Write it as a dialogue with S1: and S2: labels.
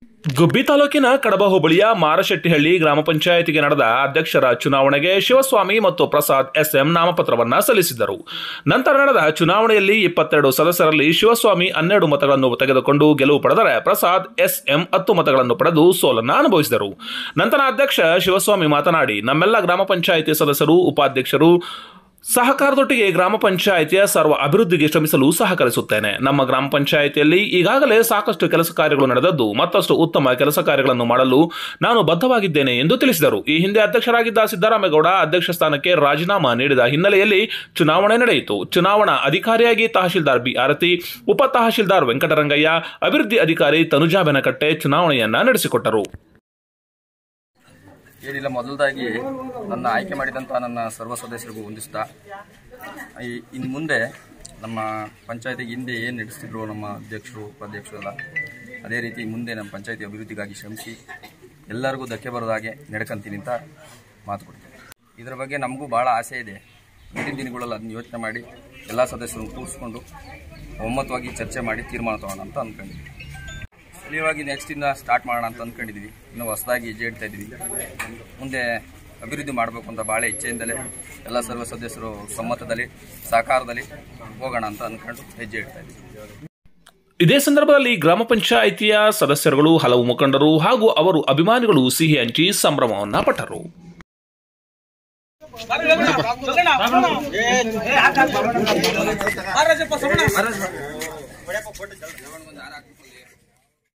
S1: ಗುಬ್ಬಿ ತಾಲೂಕಿನ ಕಡಬ ಹೋಬಳಿಯ ಮಾರಶೆಟ್ಟಿಹಳ್ಳಿ ಗ್ರಾಮ ಪಂಚಾಯತಿಗೆ ನಡೆದ ಅಧ್ಯಕ್ಷರ ಚುನಾವಣೆಗೆ ಶಿವಸ್ವಾಮಿ ಮತ್ತು ಪ್ರಸಾದ್ ಎಸ್ಎಂ ನಾಮಪತ್ರವನ್ನ ಸಲ್ಲಿಸಿದ್ದರು ನಂತರ ನಡೆದ ಚುನಾವಣೆಯಲ್ಲಿ ಇಪ್ಪತ್ತೆರಡು ಸದಸ್ಯರಲ್ಲಿ ಶಿವಸ್ವಾಮಿ ಹನ್ನೆರಡು ಮತಗಳನ್ನು ತೆಗೆದುಕೊಂಡು ಗೆಲುವು ಪಡೆದರೆ ಪ್ರಸಾದ್ ಎಸ್ಎಂ ಹತ್ತು ಮತಗಳನ್ನು ಪಡೆದು ಸೋಲನ್ನು ಅನುಭವಿಸಿದರು ನಂತರ ಅಧ್ಯಕ್ಷ ಶಿವಸ್ವಾಮಿ ಮಾತನಾಡಿ ನಮ್ಮೆಲ್ಲ ಗ್ರಾಮ ಪಂಚಾಯಿತಿ ಸದಸ್ಯರು ಉಪಾಧ್ಯಕ್ಷರು ಸಹಕಾರದೊಟ್ಟಿಗೆ ಗ್ರಾಮ ಪಂಚಾಯಿತಿಯ ಸರ್ವ ಅಭಿವೃದ್ಧಿಗೆ ಶ್ರಮಿಸಲು ಸಹಕರಿಸುತ್ತೇನೆ ನಮ್ಮ ಗ್ರಾಮ ಪಂಚಾಯಿತಿಯಲ್ಲಿ ಈಗಾಗಲೇ ಸಾಕಷ್ಟು ಕೆಲಸ ಕಾರ್ಯಗಳು ನಡೆದದ್ದು ಮತ್ತಷ್ಟು ಉತ್ತಮ ಕೆಲಸ ಕಾರ್ಯಗಳನ್ನು ಮಾಡಲು ನಾನು ಬದ್ಧವಾಗಿದ್ದೇನೆ ಎಂದು ತಿಳಿಸಿದರು ಈ ಹಿಂದೆ ಅಧ್ಯಕ್ಷರಾಗಿದ್ದ ಸಿದ್ದರಾಮೇಗೌಡ ಅಧ್ಯಕ್ಷ ಸ್ಥಾನಕ್ಕೆ ರಾಜೀನಾಮಾ ನೀಡಿದ ಹಿನ್ನೆಲೆಯಲ್ಲಿ ಚುನಾವಣೆ ನಡೆಯಿತು ಚುನಾವಣಾ ಅಧಿಕಾರಿಯಾಗಿ ತಹಶೀಲ್ದಾರ್ ಬಿ ಆರತಿ ಉಪ ತಹಶೀಲ್ದಾರ್ ವೆಂಕಟರಂಗಯ್ಯ ಅಭಿವೃದ್ಧಿ ಅಧಿಕಾರಿ ತನುಜಾ ಬೆನಕಟ್ಟೆ ಚುನಾವಣೆಯನ್ನ ನಡೆಸಿಕೊಟ್ಟರು
S2: ಏನಿಲ್ಲ ಮೊದಲದಾಗಿ ನನ್ನ ಆಯ್ಕೆ ಮಾಡಿದಂಥ ನನ್ನ ಸರ್ವ ಸದಸ್ಯರಿಗೂ ಹೊಂದಿಸ್ತಾ ಈ ಇನ್ನು ಮುಂದೆ ನಮ್ಮ ಪಂಚಾಯತಿಗೆ ಹಿಂದೆ ಏನು ನಡೆಸ್ತಿದ್ರು ನಮ್ಮ ಅಧ್ಯಕ್ಷರು ಉಪಾಧ್ಯಕ್ಷರು ಎಲ್ಲ ಅದೇ ರೀತಿ ಮುಂದೆ ನಮ್ಮ ಪಂಚಾಯತಿ ಅಭಿವೃದ್ಧಿಗಾಗಿ ಶ್ರಮಿಸಿ ಎಲ್ಲರಿಗೂ ಧಕ್ಕೆ ಬರೋದ ಹಾಗೆ ನಡ್ಕೊಂತೀನಿ ಅಂತ ಮಾತು ಕೊಡ್ತೀನಿ ಇದರ ಬಗ್ಗೆ ನಮಗೂ ಭಾಳ ಆಸೆ ಇದೆ ಮುಂದಿನ ದಿನಗಳಲ್ಲಿ ಅದನ್ನ ಯೋಚನೆ ಮಾಡಿ ಎಲ್ಲ ಸದಸ್ಯರನ್ನು ಕೂರಿಸ್ಕೊಂಡು ಒಮ್ಮತವಾಗಿ ಚರ್ಚೆ ಮಾಡಿ ತೀರ್ಮಾನ ತಗೋಣ ಅಂತ ಅಂದ್ಕೊಂಡಿದ್ವಿ ಸ್ಥಳೀಯವಾಗಿ ನೆಕ್ಸ್ಟ್ ಇಂದ ಸ್ಟಾರ್ಟ್ ಮಾಡೋಣ ಅಂತ ಅಂದ್ಕೊಂಡಿದ್ವಿ ಇನ್ನು ಹೊಸದಾಗಿ ಹೆಜ್ಜೆ ಇಡ್ತಾ ಇದ್ವಿ ಮುಂದೆ ಅಭಿವೃದ್ಧಿ ಮಾಡಬೇಕು ಅಂತ ಭಾಳ ಇಚ್ಛೆಯಿಂದಲೇ ಎಲ್ಲ ಸರ್ವ ಸದಸ್ಯರು ಸಮ್ಮತದಲ್ಲಿ ಸಹಕಾರದಲ್ಲಿ ಹೋಗೋಣ ಅಂತ ಅಂದ್ಕೊಂಡು ಹೆಜ್ಜೆ ಇಡ್ತಾ ಇದ್ವಿ
S1: ಇದೇ ಸಂದರ್ಭದಲ್ಲಿ ಗ್ರಾಮ ಪಂಚಾಯಿತಿಯ ಸದಸ್ಯರುಗಳು ಹಲವು ಮುಖಂಡರು ಹಾಗೂ ಅವರು ಅಭಿಮಾನಿಗಳು ಸಿಹಿ ಹಂಚಿ ಸಂಭ್ರಮವನ್ನ ಪಟ್ಟರು
S3: ಮಹಾರಾಜಪ್ಪ ಸೋಮಣ್ಣ